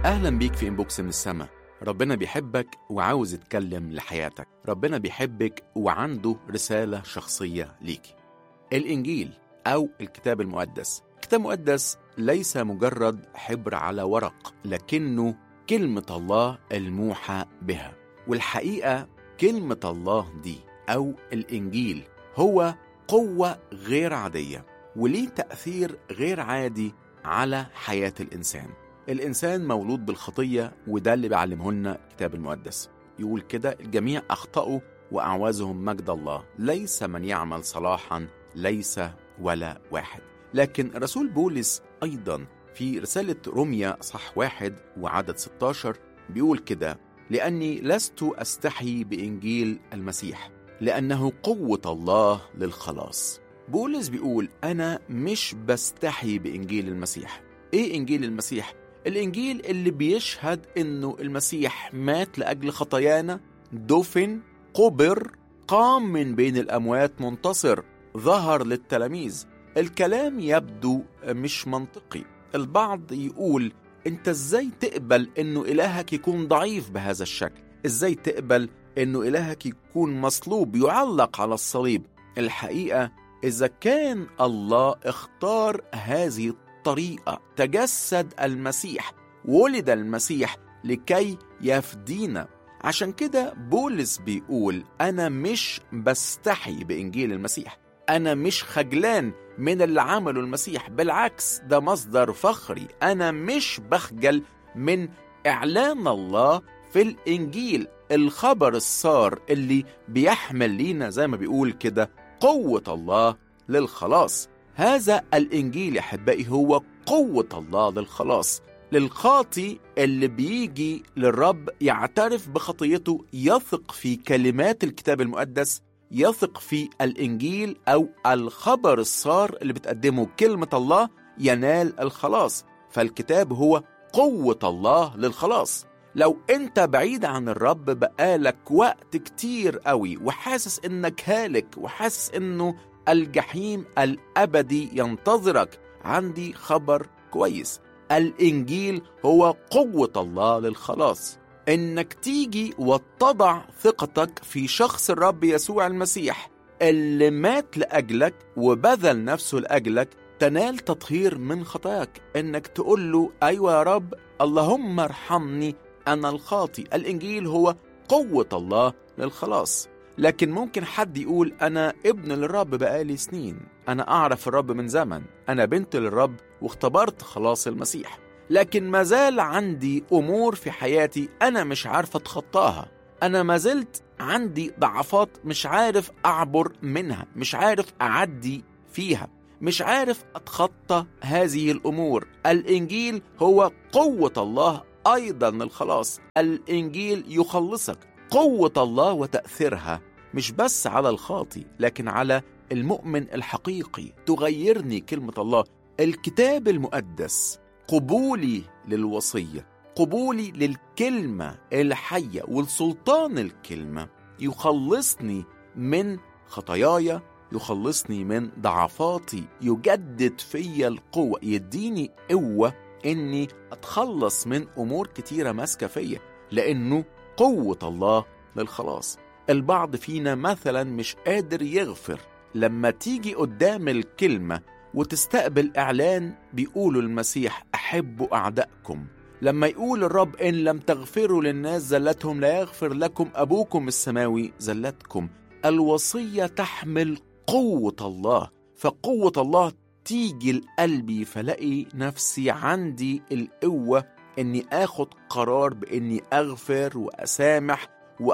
أهلا بيك في إنبوكس من السما ربنا بيحبك وعاوز يتكلم لحياتك ربنا بيحبك وعنده رسالة شخصية ليك الإنجيل أو الكتاب المقدس الكتاب المقدس ليس مجرد حبر على ورق لكنه كلمة الله الموحى بها والحقيقة كلمة الله دي أو الإنجيل هو قوة غير عادية وليه تأثير غير عادي على حياة الإنسان الإنسان مولود بالخطية وده اللي بيعلمه لنا الكتاب المقدس يقول كده الجميع أخطأوا وأعوزهم مجد الله ليس من يعمل صلاحا ليس ولا واحد لكن رسول بولس أيضا في رسالة روميا صح واحد وعدد 16 بيقول كده لأني لست أستحي بإنجيل المسيح لأنه قوة الله للخلاص بولس بيقول أنا مش بستحي بإنجيل المسيح إيه إنجيل المسيح؟ الإنجيل اللي بيشهد إنه المسيح مات لأجل خطايانا دفن قبر قام من بين الأموات منتصر ظهر للتلاميذ الكلام يبدو مش منطقي البعض يقول انت ازاي تقبل انه الهك يكون ضعيف بهذا الشكل ازاي تقبل انه الهك يكون مصلوب يعلق على الصليب الحقيقه اذا كان الله اختار هذه الطريقه تجسد المسيح ولد المسيح لكي يفدينا عشان كده بولس بيقول انا مش بستحي بانجيل المسيح انا مش خجلان من اللي عمله المسيح بالعكس ده مصدر فخري انا مش بخجل من اعلان الله في الانجيل الخبر السار اللي بيحمل لينا زي ما بيقول كده قوه الله للخلاص هذا الانجيل يا احبائي هو قوه الله للخلاص للخاطي اللي بيجي للرب يعترف بخطيته يثق في كلمات الكتاب المقدس يثق في الانجيل او الخبر السار اللي بتقدمه كلمه الله ينال الخلاص فالكتاب هو قوه الله للخلاص لو انت بعيد عن الرب بقالك وقت كتير قوي وحاسس انك هالك وحاسس انه الجحيم الابدي ينتظرك عندي خبر كويس الانجيل هو قوه الله للخلاص انك تيجي وتضع ثقتك في شخص الرب يسوع المسيح اللي مات لاجلك وبذل نفسه لاجلك تنال تطهير من خطاياك انك تقول له ايوه يا رب اللهم ارحمني انا الخاطي الانجيل هو قوه الله للخلاص لكن ممكن حد يقول انا ابن للرب بقالي سنين انا اعرف الرب من زمن انا بنت للرب واختبرت خلاص المسيح لكن ما زال عندي امور في حياتي انا مش عارف اتخطاها انا ما زلت عندي ضعفات مش عارف اعبر منها مش عارف اعدي فيها مش عارف اتخطى هذه الامور الانجيل هو قوه الله ايضا للخلاص الانجيل يخلصك قوه الله وتاثيرها مش بس على الخاطي لكن على المؤمن الحقيقي تغيرني كلمه الله الكتاب المقدس قبولي للوصيه قبولي للكلمه الحيه والسلطان الكلمه يخلصني من خطاياي يخلصني من ضعفاتي يجدد فيا القوه يديني قوه اني اتخلص من امور كتيره ماسكه فيا لانه قوه الله للخلاص البعض فينا مثلا مش قادر يغفر لما تيجي قدام الكلمه وتستقبل اعلان بيقولوا المسيح احبوا اعدائكم لما يقول الرب ان لم تغفروا للناس زلتهم لا يغفر لكم ابوكم السماوي زلتكم الوصيه تحمل قوه الله فقوه الله تيجي لقلبي فلاقي نفسي عندي القوه اني اخد قرار باني اغفر واسامح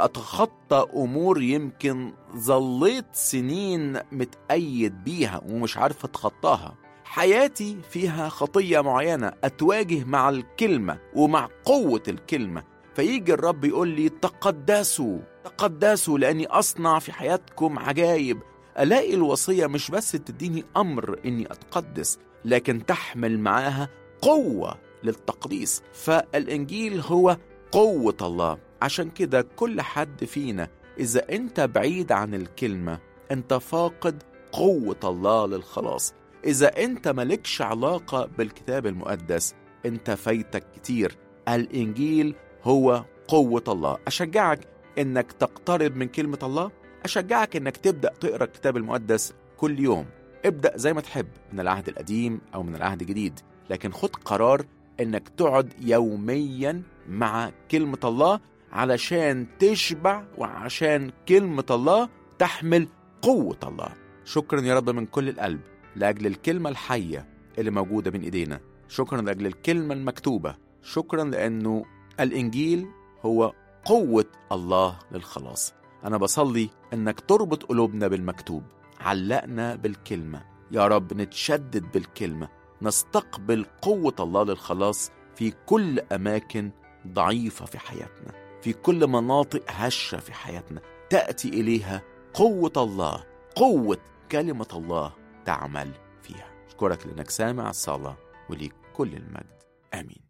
واتخطى امور يمكن ظليت سنين متأيد بيها ومش عارف اتخطاها حياتي فيها خطية معينة أتواجه مع الكلمة ومع قوة الكلمة فيجي الرب يقول لي تقدسوا تقدسوا لأني أصنع في حياتكم عجايب ألاقي الوصية مش بس تديني أمر إني أتقدس لكن تحمل معاها قوة للتقديس فالإنجيل هو قوة الله عشان كده كل حد فينا إذا أنت بعيد عن الكلمة أنت فاقد قوة الله للخلاص إذا أنت ملكش علاقة بالكتاب المقدس أنت فايتك كتير الإنجيل هو قوة الله أشجعك إنك تقترب من كلمة الله أشجعك إنك تبدأ تقرأ الكتاب المقدس كل يوم ابدأ زي ما تحب من العهد القديم أو من العهد الجديد لكن خد قرار إنك تقعد يوميا مع كلمة الله علشان تشبع وعشان كلمة الله تحمل قوة الله شكرا يا رب من كل القلب لأجل الكلمة الحية اللي موجودة بين إيدينا شكرا لأجل الكلمة المكتوبة شكرا لأنه الإنجيل هو قوة الله للخلاص أنا بصلي إنك تربط قلوبنا بالمكتوب علقنا بالكلمة يا رب نتشدد بالكلمة نستقبل قوة الله للخلاص في كل أماكن ضعيفة في حياتنا في كل مناطق هشة في حياتنا تأتي إليها قوة الله قوة كلمة الله تعمل فيها أشكرك لأنك سامع الصلاة وليك كل المجد آمين